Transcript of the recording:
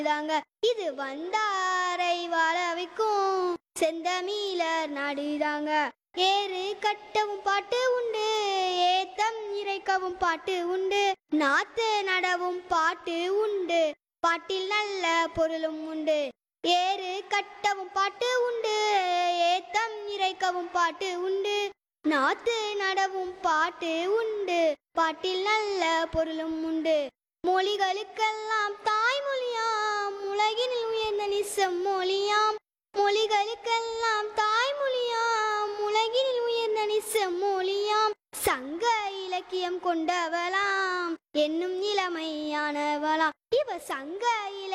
தாங்க இது வந்தாரை வாழ வைக்கும் செந்தமீலர் நாடுதாங்க ஏறு கட்டவும் பாட்டு உண்டு ஏத்தம் இறைக்கவும் பாட்டு உண்டு நாத்து நடவும் பாட்டு உண்டு பாட்டில் நல்ல பொருளும் உண்டு ஏறு கட்டவும் பாட்டு உண்டு ஏத்தம் இறைக்கவும் பாட்டு உண்டு நாத்து நடவும் பாட்டு உண்டு பாட்டில் நல்ல பொருளும் உண்டு மொழிகளுக்கெல்லாம் தாய்மொழியாம் உலகினில் உயர்ந்த நிசம் மொழியாம் மொழிகளுக்கெல்லாம் தாய்மொழியாம் உலகினில் உயர்ந்த நிசம் மொழியாம் சங்க இலக்கியம் கொண்டவளாம் என்னும் இளமையானவளாம் இவ சங்க இல